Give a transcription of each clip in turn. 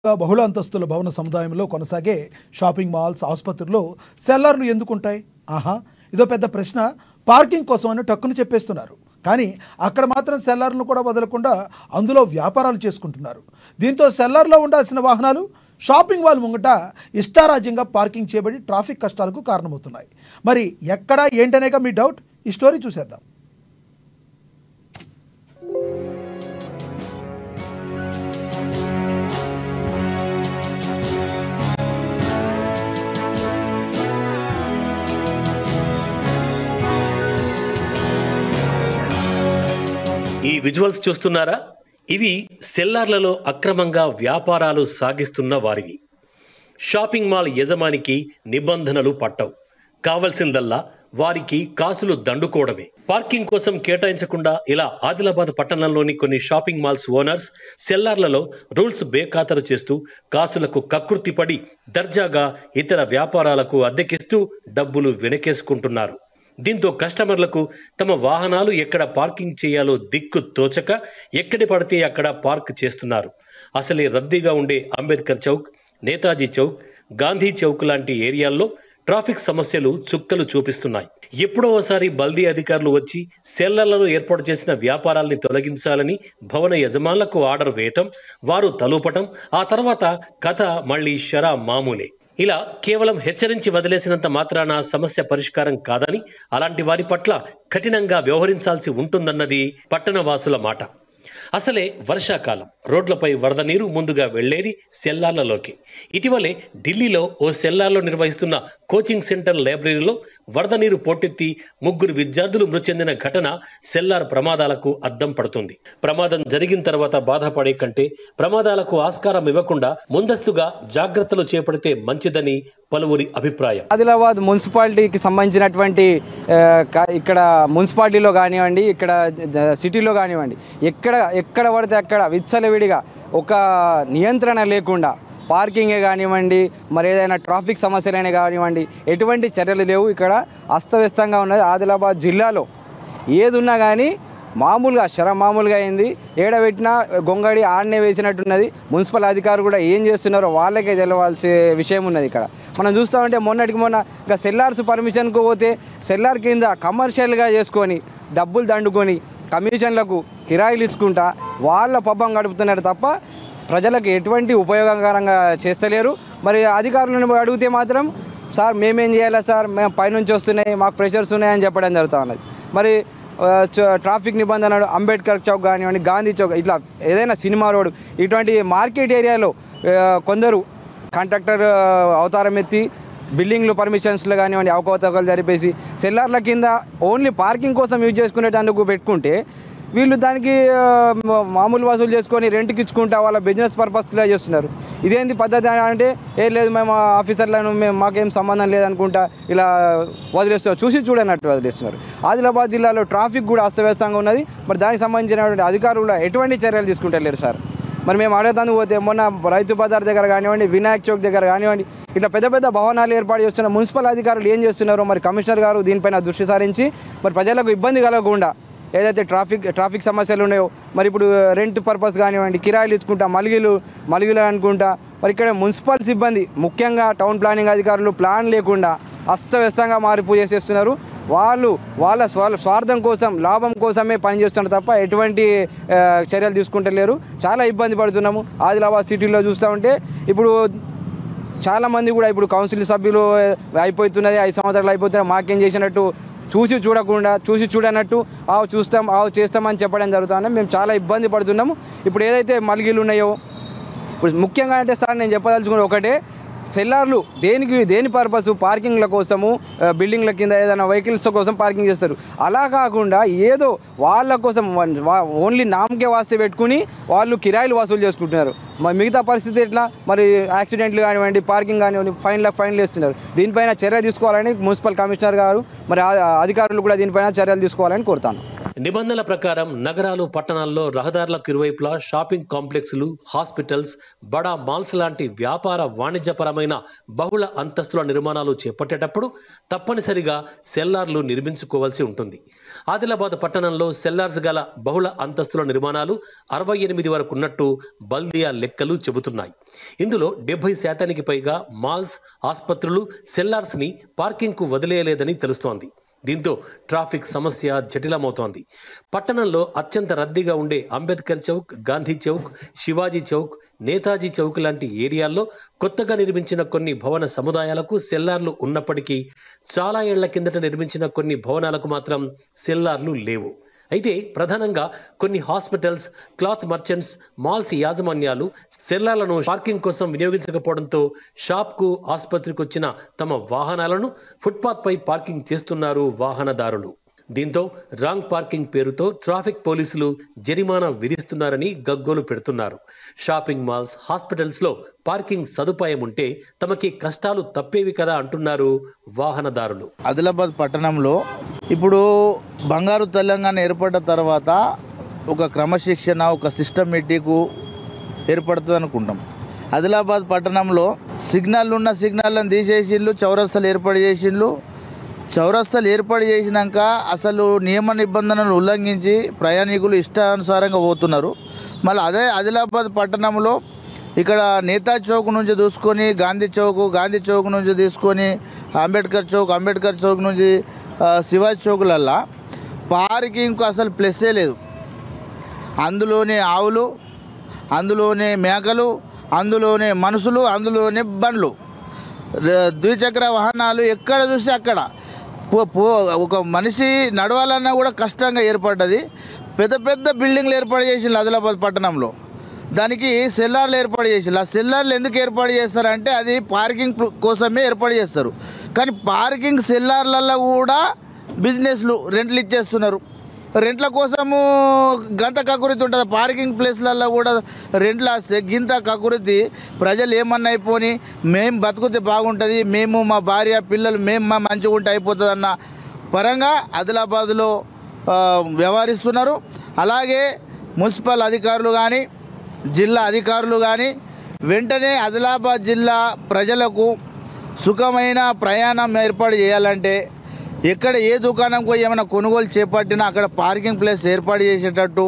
బహుళ అంతస్తుల భవన సముదాయంలో కొనసాగే షాపింగ్ మాల్స్ ఆసుపత్రుల్లో సెల్లార్లు ఎందుకుంటాయి ఆహా ఇదో పెద్ద ప్రశ్న పార్కింగ్ కోసం అని టక్కును చెప్పేస్తున్నారు కానీ అక్కడ మాత్రం సెల్లార్లను కూడా వదలకుండా అందులో వ్యాపారాలు చేసుకుంటున్నారు దీంతో సెల్లార్లో ఉండాల్సిన వాహనాలు షాపింగ్ మాల్ ముంగట ఇష్టారాజ్యంగా పార్కింగ్ చేయబడి ట్రాఫిక్ కష్టాలకు కారణమవుతున్నాయి మరి ఎక్కడ ఏంటనేగా మీ డౌట్ ఈ స్టోరీ చూసేద్దాం ఈ విజువల్స్ చూస్తున్నారా ఇవి సెల్లార్లలో అక్రమంగా వ్యాపారాలు సాగిస్తున్న వారివి షాపింగ్ మాల్ యజమానికి నిబంధనలు పట్టవు కావలసిందల్లా వారికి కాసులు దండుకోవడమే పార్కింగ్ కోసం కేటాయించకుండా ఇలా ఆదిలాబాద్ పట్టణంలోని కొన్ని షాపింగ్ మాల్స్ ఓనర్స్ సెల్లార్లలో రూల్స్ బేఖాతరు చేస్తూ కాసులకు కకృతిపడి దర్జాగా ఇతర వ్యాపారాలకు అద్దెకిస్తూ డబ్బులు వెనకేసుకుంటున్నారు దీంతో కస్టమర్లకు తమ వాహనాలు ఎక్కడ పార్కింగ్ చేయాలో దిక్కు తోచక ఎక్కడి పడితే అక్కడ పార్క్ చేస్తున్నారు అసలే రద్దీగా ఉండే అంబేద్కర్ చౌక్ నేతాజీ చౌక్ గాంధీ చౌక్ లాంటి ఏరియాల్లో ట్రాఫిక్ సమస్యలు చుక్కలు చూపిస్తున్నాయి ఎప్పుడో ఒకసారి బల్దీ అధికారులు వచ్చి సెల్లర్లలో ఏర్పాటు చేసిన వ్యాపారాల్ని తొలగించాలని భవన యజమానులకు ఆర్డర్ వేయటం వారు తలూపటం ఆ తర్వాత కథ మళ్ళీ షరా మామూలే ఇలా కేవలం హెచ్చరించి వదిలేసినంత మాత్రాన సమస్య పరిష్కారం కాదని అలాంటి వారి పట్ల కఠినంగా వ్యవహరించాల్సి ఉంటుందన్నది పట్టణ వాసుల మాట అసలే వర్షాకాలం రోడ్లపై వరద నీరు ముందుగా వెళ్లేది సెల్లార్లలోకి ఇటీవలే ఢిల్లీలో ఓ సెల్లార్లో నిర్వహిస్తున్న కోచింగ్ సెంటర్ లైబ్రరీలో వరద నీరు పోటెత్తి ముగ్గురు విద్యార్థులు మృతి చెందిన ఘటన సెల్లార్ ప్రమాదాలకు అద్దం పడుతుంది ప్రమాదం జరిగిన తర్వాత బాధపడే కంటే ప్రమాదాలకు ఆస్కారం ఇవ్వకుండా ముందస్తుగా జాగ్రత్తలు చేపడితే మంచిదని పలువురి అభిప్రాయం ఆదిలాబాద్ మున్సిపాలిటీకి సంబంధించినటువంటి ఆ, క- ఇక్కడ మున్సిపాలిటీలో కానివ్వండి ఇక్కడ జ- సిటీలో కానివ్వండి ఎక్కడ ఎక్కడ పడితే అక్కడ విచ్చలవిడిగా ఒక నియంత్రణ లేకుండా పార్కింగే కానివ్వండి మరి ఏదైనా ట్రాఫిక్ సమస్యలైనా కానివ్వండి ఎటువంటి చర్యలు లేవు ఇక్కడ అస్తవ్యస్తంగా ఉన్నది ఆదిలాబాద్ జిల్లాలో ఏది ఉన్నా కానీ మామూలుగా శర మామూలుగా అయింది ఏడబెట్టినా గొంగడి ఆడనే వేసినట్టున్నది మున్సిపల్ అధికారులు కూడా ఏం చేస్తున్నారో వాళ్ళకే తెలవాల్సే విషయం ఉన్నది ఇక్కడ మనం చూస్తామంటే మొన్నటికి మొన్న ఇంకా సెల్లార్స్ పర్మిషన్కు పోతే సెల్లార్ కింద కమర్షియల్గా చేసుకొని డబ్బులు దండుకొని కమిషన్లకు కిరాయిలు ఇచ్చుకుంటా వాళ్ళ పబ్బం గడుపుతున్నారు తప్ప ప్రజలకు ఎటువంటి ఉపయోగకరంగా చేస్తలేరు మరి అధికారులను అడిగితే మాత్రం సార్ మేమేం చేయాలా సార్ మేము పైనుంచి వస్తున్నాయి మాకు ప్రెషర్స్ ఉన్నాయని చెప్పడం జరుగుతూ ఉన్నది మరి ఆ, చ- ట్రాఫిక్ నిబంధనలు అంబేద్కర్ చౌక్ కానివ్వండి గాంధీ చౌక్ ఇట్లా ఏదైనా సినిమా రోడ్ ఇటువంటి మార్కెట్ ఏరియాలో ఆ, కొందరు కాంట్రాక్టర్ ఆ, అవతారం ఎత్తి బిల్డింగ్లు పర్మిషన్స్లో కానివ్వండి అవకతవకలు జరిపేసి సెల్లార్ల కింద ఓన్లీ పార్కింగ్ కోసం యూజ్ చేసుకునేటందుకు పెట్టుకుంటే వీళ్ళు దానికి ఆ, మా- మామూలు వసూలు చేసుకొని రెంట్కి ఇచ్చుకుంటా వాళ్ళ బిజినెస్ పర్పస్గా చేస్తున్నారు ఇదేంటి పద్ధతి అని అంటే ఏ లేదు మేము ఆఫీసర్లను మేము మాకేం సంబంధం లేదనుకుంటా ఇలా వదిలేస్తున్నారు చూసి చూడనట్టు వదిలేస్తున్నారు ఆదిలాబాద్ జిల్లాలో ట్రాఫిక్ కూడా అస్తవ్యస్తంగా ఉన్నది మరి దానికి సంబంధించినటువంటి అధికారులు కూడా ఎటువంటి చర్యలు తీసుకుంటలేరు సార్ మరి మేము అడగదానికి పోతే మొన్న రైతు బజార్ దగ్గర కానివ్వండి వినాయక్ చౌక్ దగ్గర కానివ్వండి ఇట్లా పెద్ద పెద్ద భవనాలు ఏర్పాటు చేస్తున్న మున్సిపల్ అధికారులు ఏం చేస్తున్నారో మరి కమిషనర్ గారు దీనిపైన దృష్టి సారించి మరి ప్రజలకు ఇబ్బంది కలగకుండా ఏదైతే ట్రాఫిక్ ట్రాఫిక్ సమస్యలు ఉన్నాయో మరి ఇప్పుడు రెంట్ పర్పస్ కానివ్వండి కిరాయిలు ఇచ్చుకుంటా మలిగిలు మలిగిలు అనుకుంటా మరి ఇక్కడ మున్సిపల్ సిబ్బంది ముఖ్యంగా టౌన్ ప్లానింగ్ అధికారులు ప్లాన్ లేకుండా అస్తవ్యస్తంగా మారిపో చేసేస్తున్నారు వాళ్ళు వాళ్ళ స్వ స్వార్థం కోసం లాభం కోసమే పనిచేస్తున్నారు తప్ప ఎటువంటి ఆ, చర్యలు తీసుకుంటలేరు చాలా ఇబ్బంది పడుతున్నాము ఆదిలాబాద్ సిటీలో చూస్తూ ఉంటే ఇప్పుడు చాలా మంది కూడా ఇప్పుడు కౌన్సిల్ సభ్యులు అయిపోతున్నది ఐదు సంవత్సరాలు అయిపోతున్నది మాకేం చేసినట్టు చూసి చూడకుండా చూసి చూడనట్టు ఆవు చూస్తాం ఆవు చేస్తామని చెప్పడం జరుగుతుంది మేము చాలా ఇబ్బంది పడుతున్నాము ఇప్పుడు ఏదైతే మలిగిలు ఉన్నాయో ఇప్పుడు ముఖ్యంగా అంటే సార్ నేను చెప్పదలుచుకున్న ఒకటే సెల్లార్లు దేనికి దేని పర్పస్ పార్కింగ్ల కోసము ఆ, బిల్డింగ్ల కింద ఏదైనా వెహికల్స్ కోసం పార్కింగ్ చేస్తారు అలా కాకుండా ఏదో వాళ్ళ కోసం వన్- వా- ఓన్లీ నామకే వాస్తే పెట్టుకుని వాళ్ళు కిరాయిలు వసూలు చేసుకుంటున్నారు మరి మిగతా పరిస్థితి ఎట్లా మరి యాక్సిడెంట్లు కానివ్వండి పార్కింగ్ కానివ్వండి ఫైన్లకు ఫైన్లు వేస్తున్నారు దీనిపైన చర్య తీసుకోవాలని మున్సిపల్ కమిషనర్ గారు మరి ఆ- అధికారులు కూడా దీనిపైన చర్యలు తీసుకోవాలని కోరుతాను నిబంధనల ప్రకారం నగరాలు పట్టణాల్లో రహదారులకు ఇరువైపులా షాపింగ్ కాంప్లెక్స్లు హాస్పిటల్స్ బడా మాల్స్ లాంటి వ్యాపార వాణిజ్యపరమైన బహుళ అంతస్తుల నిర్మాణాలు చేపట్టేటప్పుడు తప్పనిసరిగా సెల్లార్లు నిర్మించుకోవాల్సి ఉంటుంది ఆదిలాబాద్ పట్టణంలో సెల్లార్స్ గల బహుళ అంతస్తుల నిర్మాణాలు అరవై ఎనిమిది వరకు ఉన్నట్టు బల్దియా లెక్కలు చెబుతున్నాయి ఇందులో డెబ్బై శాతానికి పైగా మాల్స్ ఆసుపత్రులు సెల్లార్స్ ని పార్కింగ్ కు వదిలేయలేదని తెలుస్తోంది దీంతో ట్రాఫిక్ సమస్య జటిలమవుతోంది పట్టణంలో అత్యంత రద్దీగా ఉండే అంబేద్కర్ చౌక్ గాంధీ చౌక్ శివాజీ చౌక్ నేతాజీ చౌక్ లాంటి ఏరియాల్లో కొత్తగా నిర్మించిన కొన్ని భవన సముదాయాలకు సెల్లార్లు ఉన్నప్పటికీ చాలా ఏళ్ల కిందట నిర్మించిన కొన్ని భవనాలకు మాత్రం సెల్లార్లు లేవు అయితే ప్రధానంగా కొన్ని హాస్పిటల్స్ క్లాత్ మర్చెంట్స్ మాల్స్ యాజమాన్యాలు సెల్లార్లను పార్కింగ్ కోసం వినియోగించకపోవడంతో షాప్కు ఆసుపత్రికి వచ్చిన తమ వాహనాలను ఫుట్పాత్ పై పార్కింగ్ చేస్తున్నారు వాహనదారులు దీంతో రాంగ్ పార్కింగ్ పేరుతో ట్రాఫిక్ పోలీసులు జరిమానా విధిస్తున్నారని గగ్గోలు పెడుతున్నారు షాపింగ్ మాల్స్ హాస్పిటల్స్ లో పార్కింగ్ సదుపాయం ఉంటే తమకి కష్టాలు తప్పేవి కదా అంటున్నారు వాహనదారులు ఆదిలాబాద్ పట్టణంలో ఇప్పుడు బంగారు తెలంగాణ ఏర్పడ్డ తర్వాత ఒక క్రమశిక్షణ ఒక సిస్టమేటిక్ ఏర్పడుతుంది అనుకుంటాం ఆదిలాబాద్ పట్టణంలో సిగ్నల్ ఉన్న సిగ్నల్లను తీసేసిండ్లు చౌరస్తాలు ఏర్పాటు చేసిండ్లు చౌరస్తాలు ఏర్పాటు చేసినాక అసలు నియమ నిబంధనలు ఉల్లంఘించి ప్రయాణికులు ఇష్టానుసారంగా పోతున్నారు మళ్ళీ అదే ఆదిలాబాద్ పట్టణంలో ఇక్కడ నేతాజీ చౌక్ నుంచి చూసుకొని గాంధీ చౌక్ గాంధీ చౌక్ నుంచి తీసుకొని అంబేద్కర్ చౌక్ అంబేద్కర్ చౌక్ నుంచి ఆ, శివాజీ చౌకులల్లా పార్కింగ్కు అసలు ప్లస్సే లేదు అందులోనే ఆవులు అందులోనే మేకలు అందులోనే మనుషులు అందులోనే బండ్లు ర- ద్విచక్ర వాహనాలు ఎక్కడ చూస్తే అక్కడ పో పో ఒక మనిషి నడవాలన్నా కూడా కష్టంగా ఏర్పడ్డది పెద్ద పెద్ద బిల్డింగ్లు ఏర్పాటు చేసిండ్రు ఆదిలాబాద్ పట్టణంలో దానికి సెల్లార్లు ఏర్పాటు చేసిండ్రు ఆ సెల్లార్లు ఎందుకు ఏర్పాటు చేస్తారంటే అది పార్కింగ్ ప్ర- కోసమే ఏర్పాటు చేస్తారు కానీ పార్కింగ్ సెల్లార్లలో కూడా బిజినెస్లు రెంట్లు ఇచ్చేస్తున్నారు రెంట్ల కోసము గంత కకురితి ఉంటుంది పార్కింగ్ ప్లేస్లలో కూడా రెంట్ల వస్తే గింత కకురితి ప్రజలు ఏమన్నా అయిపోని మేము బతుకుతే బాగుంటుంది మేము మా భార్య పిల్లలు మేము మా మంచిగా ఉంటే అయిపోతుంది అన్న పరంగా ఆదిలాబాద్లో ఆ, వ్యవహరిస్తున్నారు అలాగే మున్సిపల్ అధికారులు కానీ జిల్లా అధికారులు కానీ వెంటనే ఆదిలాబాద్ జిల్లా ప్రజలకు సుఖమైన ప్రయాణం ఏర్పాటు చేయాలంటే ఎక్కడ ఏ దుకాణం పోయి ఏమైనా కొనుగోలు చేపట్టినా అక్కడ పార్కింగ్ ప్లేస్ ఏర్పాటు చేసేటట్టు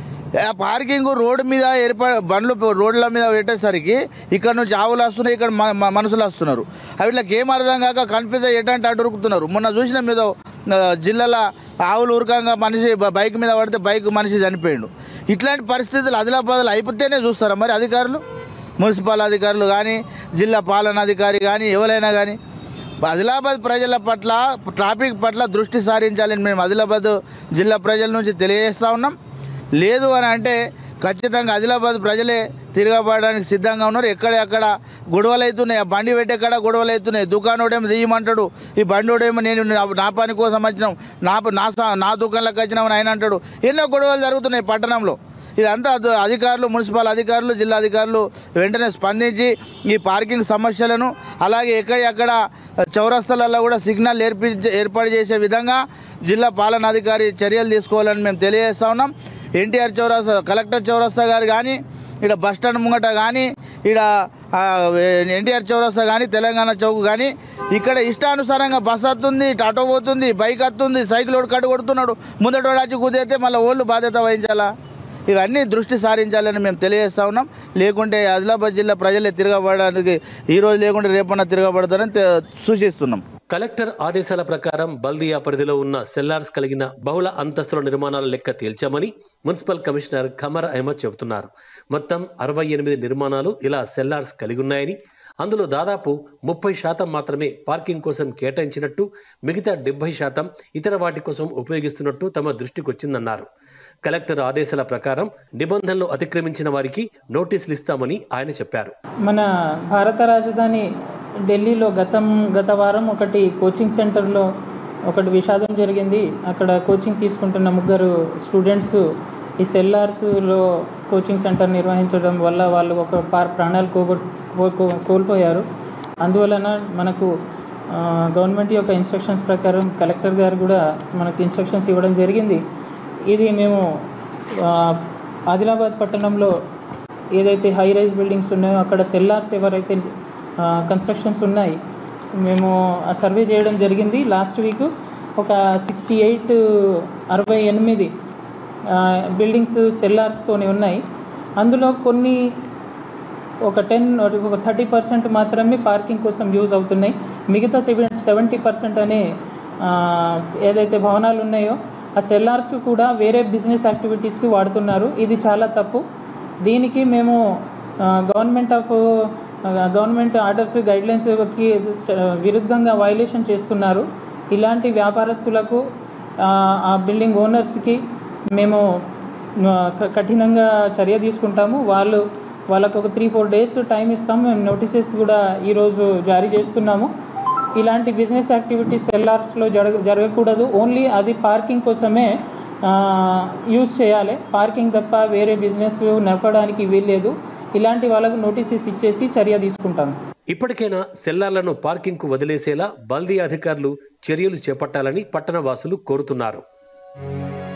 ఆ పార్కింగ్ రోడ్డు మీద ఏర్పా బండ్లు రోడ్ల మీద పెట్టేసరికి ఇక్కడ నుంచి ఆవులు వస్తున్నాయి ఇక్కడ మ- మ- మనుషులు వస్తున్నారు అవి వీళ్ళకి ఏం అర్థం కాక కన్ఫ్యూజ్ అయ్యి ఎటంటే అటు ఉరుకుతున్నారు మొన్న చూసిన మీద జిల్లాలో ఆవులు ఉరకంగా మనిషి బ- బైక్ మీద పడితే బైక్ మనిషి చనిపోయిండు ఇట్లాంటి పరిస్థితులు ఆదిలాబాద్లో అయిపోతేనే చూస్తారా మరి అధికారులు మున్సిపల్ అధికారులు కానీ జిల్లా పాలనాధికారి కానీ ఎవరైనా కానీ ఆదిలాబాద్ ప్రజల పట్ల ట్రాఫిక్ పట్ల దృష్టి సారించాలని మేము ఆదిలాబాద్ జిల్లా ప్రజల నుంచి తెలియజేస్తూ ఉన్నాం లేదు అని అంటే ఖచ్చితంగా ఆదిలాబాద్ ప్రజలే తిరగబడడానికి సిద్ధంగా ఉన్నారు ఎక్కడెక్కడ గొడవలు అవుతున్నాయి ఆ బండి పెట్టేక్కడ గొడవలు అవుతున్నాయి దుకాణోడేమో దియ్యమంటాడు ఈ బండోడేమో నేను నా- నా పని కోసం వచ్చినాం నా నా సా- నా దుకాణంలోకి వచ్చినామని ఆయన అంటాడు ఎన్నో గొడవలు జరుగుతున్నాయి పట్టణంలో ఇదంతా అధి- అధికారులు మున్సిపల్ అధికారులు జిల్లా అధికారులు వెంటనే స్పందించి ఈ పార్కింగ్ సమస్యలను అలాగే ఎక్కడెక్కడ చౌరస్తాలలో కూడా సిగ్నల్ ఏర్పి ఏర్పాటు చేసే విధంగా జిల్లా పాలనాధికారి చర్యలు తీసుకోవాలని మేము తెలియజేస్తా ఉన్నాం ఎన్టీఆర్ చౌరస్తా కలెక్టర్ చౌరస్తా గారు కానీ ఇక్కడ బస్ స్టాండ్ ముంగట కానీ ఇక్కడ ఎన్టీఆర్ చౌరస్తా కానీ తెలంగాణ చౌక్ కానీ ఇక్కడ ఇష్టానుసారంగా బస్ వస్తుంది ఇటు ఆటో పోతుంది బైక్ వస్తుంది సైకిల్ ఓడి కట్టు కొడుతున్నాడు ముందట వచ్చి కుదిరితే మళ్ళీ ఓళ్ళు బాధ్యత వహించాలా ఇవన్నీ దృష్టి సారించాలని మేము తెలియజేస్తా ఉన్నాం లేకుంటే ఆదిలాబాద్ జిల్లా ప్రజలే తిరగబడడానికి ఈ రోజు లేకుంటే రేపన్నా తిరగబడతారని తె- సూచిస్తున్నాం కలెక్టర్ ఆదేశాల ప్రకారం బల్దియా పరిధిలో ఉన్న సెల్లార్స్ కలిగిన బహుళ అంతస్తుల నిర్మాణాల లెక్క తేల్చామని మున్సిపల్ కమిషనర్ ఖమర్ అహ్మద్ చెబుతున్నారు మొత్తం అరవై ఎనిమిది నిర్మాణాలు ఇలా సెల్లార్స్ కలిగి ఉన్నాయని అందులో దాదాపు ముప్పై శాతం మాత్రమే పార్కింగ్ కోసం కేటాయించినట్టు మిగతా డెబ్బై శాతం ఇతర వాటి కోసం ఉపయోగిస్తున్నట్టు తమ దృష్టికి వచ్చిందన్నారు కలెక్టర్ ఆదేశాల ప్రకారం నిబంధనలు అతిక్రమించిన వారికి నోటీసులు ఇస్తామని ఆయన చెప్పారు మన భారత రాజధాని ఢిల్లీలో గతం గత వారం ఒకటి కోచింగ్ సెంటర్లో ఒకటి విషాదం జరిగింది అక్కడ కోచింగ్ తీసుకుంటున్న ముగ్గురు స్టూడెంట్స్ ఈ సెల్లార్స్లో కోచింగ్ సెంటర్ నిర్వహించడం వల్ల వాళ్ళు ఒక పార్ ప్రాణాలు కోబో- కో- కోల్పోయారు అందువలన మనకు ఆ, గవర్నమెంట్ యొక్క ఇన్స్ట్రక్షన్స్ ప్రకారం కలెక్టర్ గారు కూడా మనకు ఇన్స్ట్రక్షన్స్ ఇవ్వడం జరిగింది ఇది మేము ఆ, ఆదిలాబాద్ పట్టణంలో ఏదైతే హై రైజ్ బిల్డింగ్స్ ఉన్నాయో అక్కడ సెల్లార్స్ ఎవరైతే కన్స్ట్రక్షన్స్ ఉన్నాయి మేము ఆ సర్వే చేయడం జరిగింది లాస్ట్ వీక్ ఒక సిక్స్టీ ఎయిట్ అరవై ఎనిమిది బిల్డింగ్స్ సెల్లార్స్తోనే ఉన్నాయి అందులో కొన్ని ఒక టెన్ ఒక థర్టీ పర్సెంట్ మాత్రమే పార్కింగ్ కోసం యూజ్ అవుతున్నాయి మిగతా సెవెన్ సెవెంటీ పర్సెంట్ అనే ఆ, ఏదైతే భవనాలు ఉన్నాయో ఆ సెల్లార్స్ కూడా వేరే బిజినెస్ యాక్టివిటీస్కి వాడుతున్నారు ఇది చాలా తప్పు దీనికి మేము గవర్నమెంట్ ఆఫ్ గవర్నమెంట్ ఆర్డర్స్ గైడ్లైన్స్కి విరుద్ధంగా వైలేషన్ చేస్తున్నారు ఇలాంటి వ్యాపారస్తులకు ఆ, ఆ బిల్డింగ్ ఓనర్స్కి మేము ఆ, క- కఠినంగా చర్య తీసుకుంటాము వాళ్ళు వాళ్ళకు ఒక త్రీ ఫోర్ డేస్ టైం ఇస్తాము మేము నోటీసెస్ కూడా ఈరోజు జారీ చేస్తున్నాము ఇలాంటి బిజినెస్ యాక్టివిటీస్ ఎల్ఆర్స్లో జరగ జరగకూడదు ఓన్లీ అది పార్కింగ్ కోసమే యూజ్ చేయాలి పార్కింగ్ తప్ప వేరే బిజినెస్ నడపడానికి వీల్లేదు ఇలాంటి వాళ్ళకు నోటీసెస్ ఇచ్చేసి చర్య తీసుకుంటాము ఇప్పటికైనా సెల్లార్లను పార్కింగ్కు వదిలేసేలా బల్దీ అధికారులు చర్యలు చేపట్టాలని పట్టణ వాసులు కోరుతున్నారు